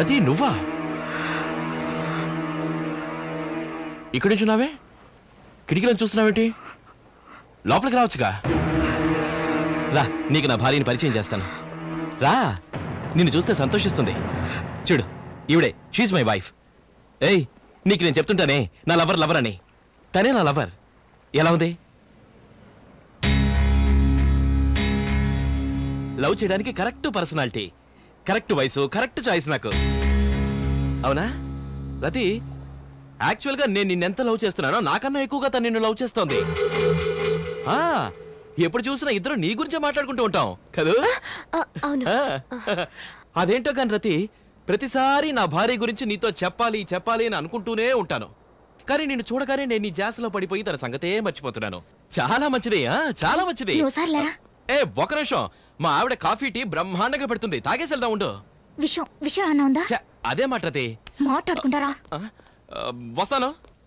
రతి నువ్వా ఇక్కడి నుంచి ఉన్నావే కిటికీలను చూస్తున్నావేంటి లోపలికి రావచ్చుగా రా నీకు నా భార్యని పరిచయం చేస్తాను రా నిన్ను చూస్తే సంతోషిస్తుంది చూడు ఈవిడే షీజ్ మై వైఫ్ ఏయ్ నీకు నేను చెప్తుంటానే నా లవర్ లవర్ అని తనే నా లవర్ ఎలా ఉంది లవ్ చేయడానికి కరెక్ట్ పర్సనాలిటీ కరెక్ట్ వయసు కరెక్ట్ చాయిస్ నాకు అవునా రతి యాక్చువల్గా నేను నిన్నెంత లవ్ చేస్తున్నానో నాకన్నా ఎక్కువగా తను నిన్ను లవ్ చేస్తోంది ఆ, ఎప్పుడు చూసినా ఇద్దరు నీ గురించే మాట్లాడుకుంటూ ఉంటాం కదూ ఆ, అవును ఆ, అదేంటో కాని రతి ప్రతిసారి నా భార్య గురించి నీతో చెప్పాలి చెప్పాలి అని అనుకుంటూనే ఉంటాను కానీ నిన్ను చూడగానే నేను నీ జాసలో పడిపోయి తన సంగతే మర్చిపోతున్నాను చాలా మంచిది ఆ చాలా మంచిది నువ్వు ఒకసారి లేరా ఏ ఒక నిమిషం మా ఆవిడ కాఫీ టీ బ్రహ్మాండంగా పెడుతుంది తాగేసి వెళ్దాం ఉండు విషయం విషయం అన్న ఉందా ఛ, అదే మాట రతి మాట్లాడుకుంటారా ఆ, ఆ, వస్తాను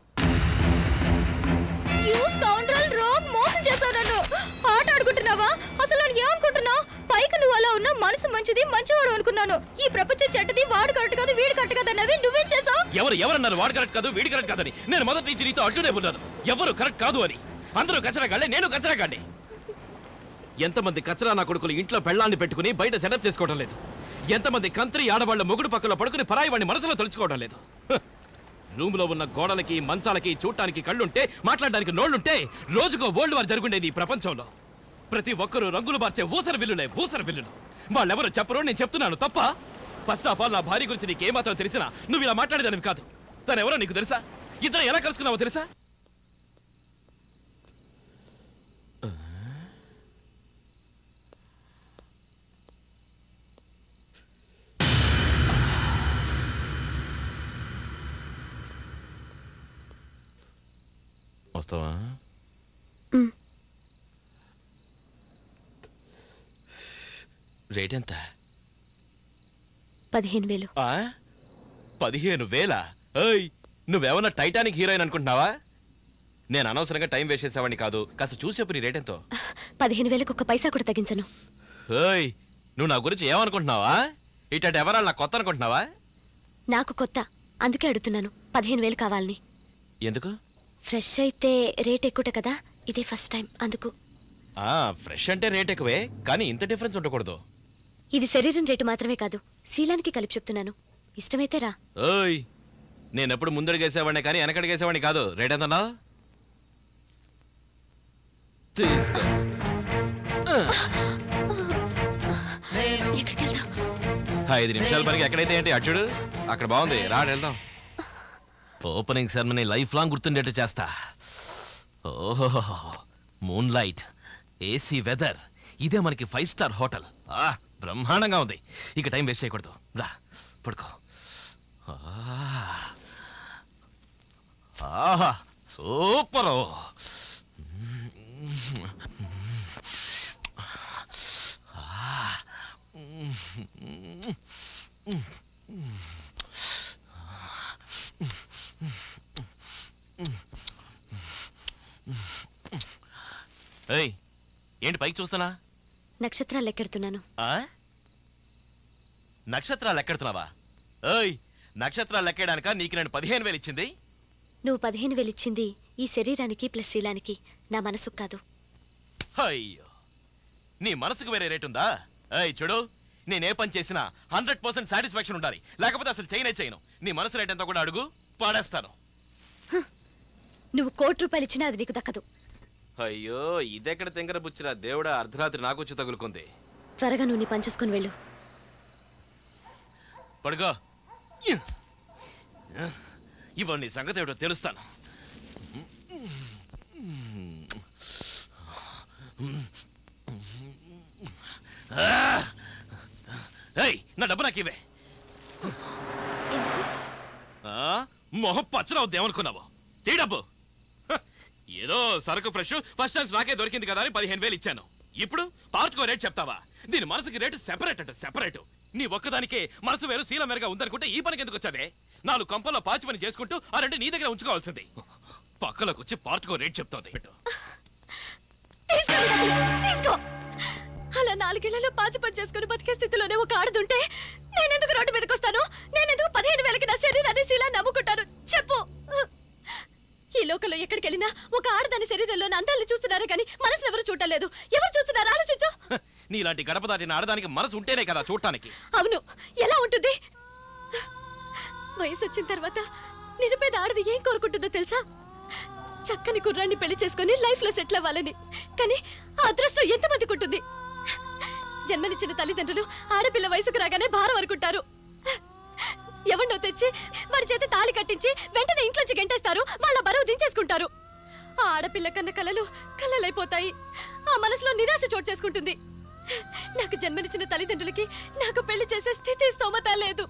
మోసం చేశావు నన్ను ఆట ఆడుకుంటున్నావా అసలు నన్ను ఏమనుకుంటున్నావు పైకి నువ్వు అలా ఉన్నా మనసు మంచిది మంచివాడు అనుకున్నాను ఈ ప్రపంచం చెడ్డది వాడు కరెక్ట్ కాదు వీడు కరెక్ట్ కాదు అన్నవి నువ్వేం చేసావు ఎవరు ఎవరన్నారు వాడు కరెక్ట్ కాదు వీడి కరెక్ట్ కాదని నేను మొదటి నుంచి నీతో అడ్డునే ఉన్నాను ఎవరు కరెక్ట్ కాదు అని అందరూ కచరాగాళ్ళే నేను కచరాగాడిని ఎంతమంది కచరా నా కొడుకులు ఇంట్లో పెళ్ళాన్ని పెట్టుకుని బయట సెటప్ చేసుకోవడం లేదు ఎంతమంది కంత్రి ఆడవాళ్ళ మొగుడు పక్కలో పడుకుని పరాయి వాడిని మనసులో తలుచుకోవడం లేదు హ! రూములో ఉన్న గోడలకి మంచాలకి చూడటానికి కళ్ళుంటే మాట్లాడడానికి నోళ్ళుంటే రోజుకో వరల్డ్ వార్ జరుగుండేది ఈ ప్రపంచంలో ప్రతి ఒక్కరూ రంగులు మార్చే ఊసర బిల్లులే ఊసర బిల్లులు వాళ్ళెవరో చెప్పరు నేను చెప్తున్నాను తప్ప ఫస్ట్ ఆఫ్ ఆల్ నా భార్య గురించి నీకు ఏమాత్రం తెలిసినా నువ్వు ఇలా మాట్లాడేదానివి కాదు తను ఎవరో నీకు తెలుసా ఇద్దరు ఎలా కలుసుకున్నావో తెలుసా వస్తావా మ్. రేట్ ఎంత పదిహేను వేలు ఆ? పదిహేను వేల ఏయ్ నువ్వేమన్నా టైటానిక్ హీరోయిన్ అనుకుంటున్నావా నేను అనవసరంగా టైం వేస్ట్ చేసేవాడిని కాదు కాస్త చూసి చెప్పు నీ రేట్ ఎంతో పదిహేను వేలకు ఒక్క పైసా కూడా తగ్గించను ఏయ్ నువ్వు నా గురించి ఏమనుకుంటున్నావా ఇట్లాంటి ఎవరాలు నాకు కొత్త అనుకుంటున్నావా నాకు కొత్త అందుకే అడుగుతున్నాను పదిహేను వేలు కావాలని ఎందుకు ఫ్రెష్ అయితే రేట్ ఎక్కువ కదా ఇదే ఫస్ట్ టైం అందుకు ఆ ఫ్రెష్ అంటే రేట్ ఎక్కువే కానీ ఇంత డిఫరెన్స్ ఉండకూడదు ఇది శరీరం రేటు మాత్రమే కాదు శీలానికి కలిపి చెప్తున్నాను ఇష్టమైతే రా ఓయ్ నేను ఎప్పుడు ముందడుగేసేవాడిని కానీ వెనకడిగేసేవాడిని కాదు రేట్ ఎంత తీసుకో ఎక్కడికి వెళ్దాం ఐదు నిమిషాల పనికి ఎక్కడైతే ఏంటి అచ్చుడు అక్కడ బాగుంది రాడు వెళ్దాం ఓపెనింగ్ సెరమనీ లైఫ్ లాంగ్ గుర్తుండేట్టు చేస్తా ఓహో మూన్ లైట్ ఏసీ వెదర్ ఇదే మనకి ఫైవ్ స్టార్ హోటల్ ఆ బ్రహ్మాండంగా ఉంది ఇక టైం వేస్ట్ చేయకూడదు రా పడుకో ఆ. ఆహా సూపరు ఏయ్ ఏంటి పైకి చూస్తున్నా నక్షత్రాలు ఎక్కెడుతున్నాను ఆ? నక్షత్రాలు ఎక్కడుతున్నావా ఏయ్ నక్షత్రాలు ఎక్కేయడానిక నీకు నేను పదిహేను వేలు ఇచ్చింది నువ్వు పదిహేను వేలు ఇచ్చింది ఈ శరీరానికి ప్లస్ శీలానికి నా మనసుకు కాదు అయ్యో నీ మనసుకు వేరే రేట్ ఉందా ఏయ్ చూడు నేనే పని చేసినా హండ్రెడ్ పర్సెంట్ సాటిస్ఫాక్షన్ ఉండాలి లేకపోతే అసలు చేయనే చేయను నీ మనసు రేట్ ఎంతో కూడా అడుగు పాడేస్తాను నువ్వు కోటి రూపాయలు ఇచ్చినా అది నీకు దక్కదు అయ్యో ఇదెక్కడ తెంగర బుచ్చిరా దేవుడా అర్ధరాత్రి నాకు వచ్చి తగులుకుంది త్వరగా నువ్వు నీ పని చూసుకొని వెళ్ళు పడుకో ఇవాళ నీ సంగతి ఏమిటో తెలుస్తాను ఏయ్ నా డబ్బు నాకు ఇవే ఆ? మొహం పచ్చరవుద్ది ఏమనుకున్నావు తీ డబ్బు హ, ఏదో సరుకు ఫ్రెష్ ఫస్ట్ ఛాన్స్ నాకే దొరికింది కదా అని పదిహేను వేలు ఇచ్చాను ఇప్పుడు పార్ట్కో రేట్ చెప్తావా దీని మనసుకి రేటు సెపరేట్ అంట సెపరేట్ నీ ఒక్కదానికే మనసు వేరు శీలం వేరుగా ఉందనుకుంటే ఈ పనికి ఎందుకు వచ్చావే నాలుగు కంపల్లో పాచి పని చేసుకుంటూ ఆ రెండు నీ దగ్గర ఉంచుకోవాల్సింది పక్కలోకి వచ్చి పార్ట్కో రేట్ చెప్తోంది పెట్టు తీసుకో అలా నాలుగేళ్లలో పాచి పని చేసుకుని బతికే స్థితిలోనే ఒక ఆడదుంటే నేనెందుకు రోడ్డు మీదకి వస్తాను నేనెందుకు పదిహేను వేలకి నా శరీరాన్ని శిలా నమ్ముకుంటాను చెప్పు ఈ లోకంలో ఎక్కడికి వెళ్ళినా ఒక ఆడదాని శరీరంలో అందాన్ని చూస్తున్నారే కానీ మనసును ఎవరు చూడటం లేదు ఎవరు చూస్తున్నారు ఆలోచించు హ, నీలాంటి గడప దాటిన ఆడదానికి మనసు ఉంటేనే కదా చూడటానికి అవును ఎలా ఉంటుంది వయసు వచ్చిన తర్వాత నిరుపేద ఆడది ఏం కోరుకుంటుందో తెలుసా చక్కని కుర్రాన్ని పెళ్లి చేసుకొని లైఫ్ లో సెటిల్ అవ్వాలని కానీ ఆ అదృష్టం ఎంతమందికి ఉంటుంది జన్మనిచ్చిన తల్లిదండ్రులు ఆడపిల్ల వయసుకు రాగానే భారం అనుకుంటారు ఎవరినో తెచ్చి వారి చేత తాళి కట్టించి వెంటనే ఇంట్లోంచి గెంటేస్తారు వాళ్ళ బరువు దించేసుకుంటారు ఆ ఆడపిల్ల కన్న కలలు కలలైపోతాయి ఆ మనసులో నిరాశ చోటు చేసుకుంటుంది నాకు జన్మనిచ్చిన తల్లిదండ్రులకి నాకు పెళ్లి చేసే స్థితి స్తోమత లేదు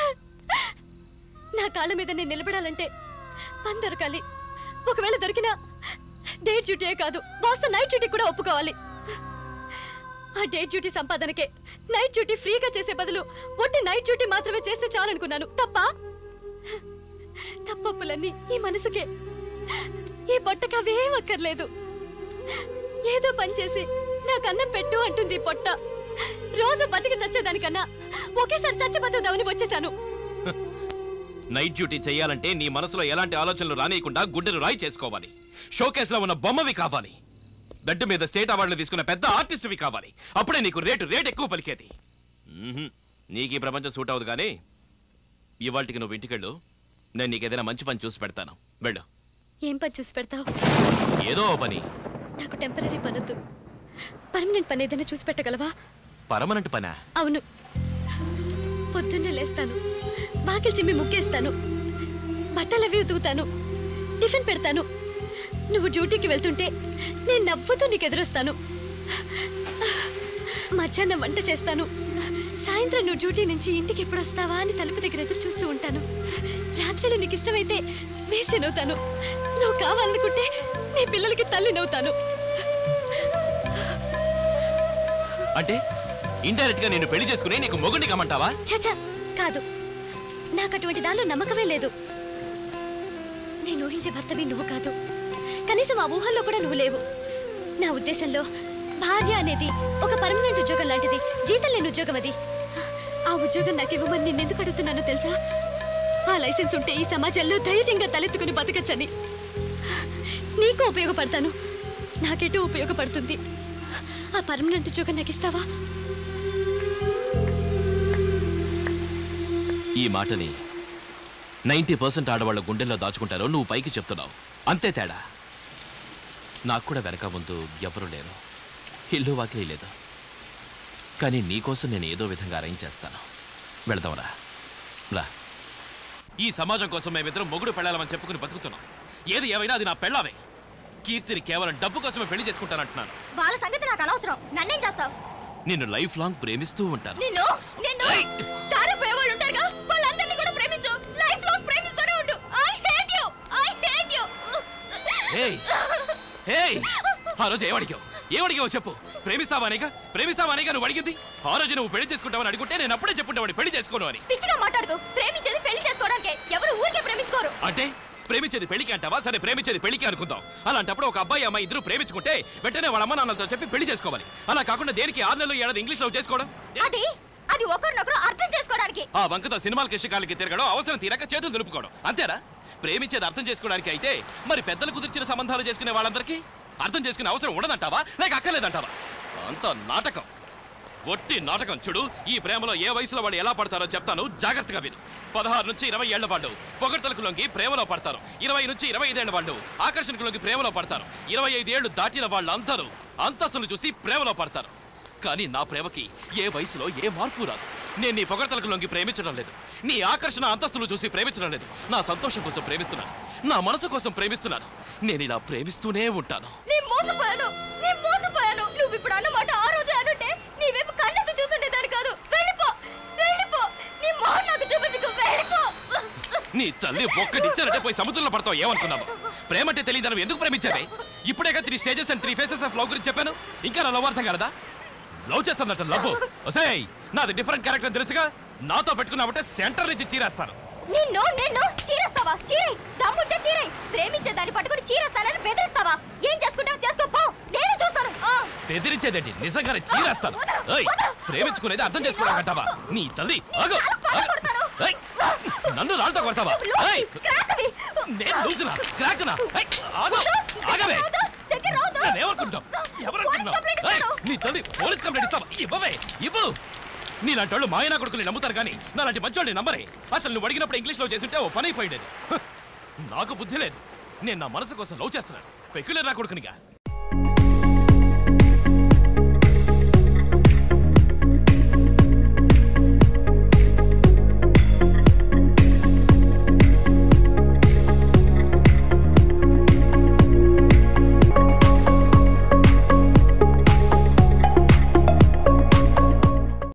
నా కాళ్ళ మీద నేను నిలబడాలంటే పని దొరకాలి ఒకవేళ దొరికినా డే డ్యూటీయే కాదు బాస్ నైట్ డ్యూటీ కూడా ఒప్పుకోవాలి ఆ డే డ్యూటీ సంపాదనకే నైట్ డ్యూటీ ఫ్రీగా చేసే బదులు ఒట్టి నైట్ డ్యూటీ మాత్రమే చేస్తే చాలనుకున్నాను తప్ప తప్పప్పులన్నీ ఈ మనసుకే ఈ పొట్టకు అవేం అక్కర్లేదు ఏదో పని చేసి నాకు అన్నం పెట్టు అంటుంది ఈ పొట్ట రోజు బతికి చచ్చేదానికన్నా ఒకేసారి చచ్చబద్దామని వచ్చేసాను నైట్ డ్యూటీ చేయాలంటే నీ మనసులో ఎలాంటి ఆలోచనలు రానియకుండా గుండెను రాయి చేసుకోవాలి షోకేస్ లో ఉన్న బొమ్మవి కావాలి బెడ్ మీద స్టేట్ అవార్డులు తీసుకున్న పెద్ద ఆర్టిస్ట్వి కావాలి అప్పుడే నీకు రేటు రేట్ ఎక్కువ పలికేది మ్మ్హ్మ్. నీకు ఈ ప్రపంచం సూట్ అవ్వదు కానీ ఇవాళకి నువ్వు ఇంటికెళ్ళు నేను నీకు ఏదైనా మంచి పని చూసి పెడతాను వెళ్ళు ఏం పని చూసి పెడతావు ఏదో ఓ పని నాకు టెంపరీ పనొద్దు పర్మనెంట్ పని ఏదైనా చూసి పెట్టగలవా పర్మనెంట్ పనా అవును పొద్దున్నే లేస్తాను బాకిల్ చిమ్మి ముగ్గేస్తాను బట్టలు అవి ఉతుకుతాను టిఫిన్ పెడతాను నువ్వు డ్యూటీకి వెళ్తుంటే నేను నవ్వుతూ నీకు ఎదురొస్తాను మధ్యాహ్నం వంట చేస్తాను సాయంత్రం నువ్వు డ్యూటీ నుంచి ఇంటికి ఎప్పుడు వస్తావా అని తలుపు దగ్గర ఎదురు చూస్తూ ఉంటాను రాత్రిలో నీకు ఇష్టమైతే వేసి నవ్వుతాను నువ్వు కావాలనుకుంటే నీ పిల్లలకి తల్లి నవ్వుతాను అంటే ఇండైరెక్ట్ గా నేను పెళ్లి చేసుకుని నీకు మొగుడిని కమ్మంటావా చచ కాదు నాకు అటువంటి దానిలో నమ్మకమే లేదు నేను ఊహించే భర్తవి నువ్వు కాదు కనీసం ఆ ఊహల్లో కూడా నువ్వు లేవు నా ఉద్దేశంలో భార్య అనేది ఒక పర్మనెంట్ ఉద్యోగం లాంటిది జీతం లేని ఉద్యోగం అది ఆ ఉద్యోగం నాకు ఇవ్వమని నిన్నెందుకు అడుగుతున్నానో తెలుసా ఆ లైసెన్స్ ఉంటే ఈ సమాజంలో ధైర్యంగా తలెత్తుకుని బతకచ్చని నీకు ఉపయోగపడతాను నాకెటూ ఉపయోగపడుతుంది ఆ పర్మనెంట్ ఉద్యోగం నాకు ఇస్తావా ఈ మాటని నైంటీ పర్సెంట్ ఆడవాళ్ళ గుండెల్లో దాచుకుంటారో నువ్వు పైకి చెప్తున్నావు అంతే తేడా నాకు కూడా వెనక ముందు ఎవరు లేరు ఇల్లు వాకిలి లేదు కానీ నీకోసం నేను ఏదో విధంగా అరేంజ్ చేస్తాను వెళదాంరా రా ఈ సమాజం కోసం మేమిద్దరం మొగుడు పెళ్ళాలని చెప్పుకుని బతుకుతున్నాం ఏది ఏమైనా అది నా పెళ్ళావే కీర్తిని కేవలం డబ్బు కోసమే పెళ్లి చేసుకుంటానంటున్నాను వాళ్ళ సంగతి నాకు అనవసరం నన్నేం చేస్తావు నిన్ను లైఫ్ లాంగ్ ప్రేమిస్తూ ఉంటాను నిన్ను నిన్ను దారిపోయే వాళ్ళు ఉంటారుగా వాళ్ళందరినీ కూడా ప్రేమించు లైఫ్ లాంగ్ ప్రేమిస్తూనే ఉండు I hate you I hate you ఏయ్ ఏయ్ ఆ రోజు ఏమడిగావు ఏమడిగావు చెప్పు ప్రేమిస్తావా అనేక ప్రేమిస్తావా అనేక నువ్వు అడిగింది ఆ రోజు నువ్వు పెళ్లి చేసుకుంటావని అడుగుంటే నేను అప్పుడే చెప్పుంటావని పెళ్లి చేసుకోను అని పిచ్చిగా మాట్లాడుతూ ప్రేమించేది పెళ్లి చేసుకోవడానికి ఎవరు ఊరికే ప్రేమించుకోరు అంటే ప్రేమించేది పెళ్లికి అంటావా సరే ప్రేమించేది పెళ్లికి అనుకుందాం అలాంటప్పుడు ఒక అబ్బాయి అమ్మాయి ఇద్దరు ప్రేమించుకుంటే వెంటనే వాళ్ళ అమ్మ నాన్నలతో చెప్పి పెళ్లి చేసుకోవాలి అలా కాకుండా దేనికి ఆరు నెలలు ఏడాది ఇంగ్లీష్ లో చేసుకోవడం అది అది ఒకరినొకరు అర్థం చేసుకోవడానికి ఆ వంకతో సినిమాలకి ఇష్టకాలకి తిరగడం అవసరం తీరక చేతులు దులుపుకోవడం అంతేరా ప్రేమించేది అర్థం చేసుకోవడానికి అయితే మరి పెద్దలు కుదిర్చిన సంబంధాలు చేసుకునే వాళ్ళందరికీ అర్థం చేసుకునే అవసరం ఉండదంటావా లేక అక్కర్లేదంటావా అంత నాటకం ఒట్టి నాటకం చూడు ఈ ప్రేమలో ఏ వయసులో వాళ్ళు ఎలా పడతారో చెప్తాను జాగ్రత్తగా విను పదహారు నుంచి ఇరవై ఏళ్ల వాళ్ళు పొగడ్తలకు లొంగి ప్రేమలో పడతారు ఇరవై నుంచి ఇరవై ఐదేళ్ల వాళ్ళు ఆకర్షణకు లొంగి ప్రేమలో పడతారు ఇరవై ఐదేళ్లు దాటిన వాళ్ళందరూ అంతస్తును చూసి ప్రేమలో పడతారు కానీ నా ప్రేమకి ఏ వయసులో ఏ మార్పు రాదు నేను నీ పొగడ్తలకు లొంగి ప్రేమించడం లేదు నీ ఆకర్షణ అంతస్తులు చూసి ప్రేమించడం లేదు నా సంతోషం కోసం ప్రేమిస్తున్నాను నా మనసు కోసం ప్రేమిస్తున్నాను నేను ఇలా ప్రేమిస్తూనే ఉంటాను నేను మోసపోయాను నేను మోసపోయాను నువ్వు ఇప్పుడు అన్నమాట ఆ రోజే అనుంటే నీ వైపు కళ్ళకు చూసుండేదాన్ని కాదు వెళ్ళిపో వెళ్ళిపో నీ మొహం నాకు చూపించుకో వెళ్ళిపో నీ తల్లి ఒక్కటిచ్చారంటే పోయి సముద్రంలో పడతావు ఏమనుకున్నావు ప్రేమ అంటే తెలియదు ఎందుకు ప్రేమించావే ఇప్పుడేగా three stages and three phases of love గురించి చెప్పాను ఇంకా నా లవ్ అర్థం కలదా లవ్ చేస్తుందట లవ్ ఒసేయ్ నాది డిఫరెంట్ క్యారెక్టర్ తెలుసుగా నాతో పెట్టుకున్నావంటే సెంటర్ నుంచి చీరేస్తాను నిన్ను నిన్ను చీరేస్తావా చీరై దమ్ముంటే చీరై ప్రేమించే దాన్ని పట్టుకుని చీరేస్తానని బెదిరిస్తావా ఏం చేసుకుంటావు చేసుకోపో నేను చూస్తాను ఆ. బెదిరించేదేంటి నిజంగానే చీరేస్తాను ఏయ్ ప్రేమించుకునేది అర్థం చేసుకోవడం అంటావా నీ తల్లి ఆగు ఆగు. ఏయ్, నన్ను రాళ్ళతో కొడతావా ఏయ్, నేను లూసినా క్రాక్నా ఏయ్, ఆగు ఆగవే నన్ను ఏమనుకుంటావు ఎవరనుకుంటున్నావు ఏయ్, నీ తల్లి పోలీస్ కంప్లైంట్ ఇస్తావా ఇవ్వవే ఇవ్వు నీలాంటి మాయనా కొడుకుని నమ్ముతారు కానీ నాలాంటి మంచోళ్ళని నమ్మరే అసలు నువ్వు అడిగినప్పుడు ఇంగ్లీష్లో చేస్తుంటే ఓ పని అయిపోయిండేది హ, నాకు బుద్ధి లేదు నేను నా మనసు కోసం లవ్ చేస్తున్నాను పెక్యులర్ నా కొడుకునిగా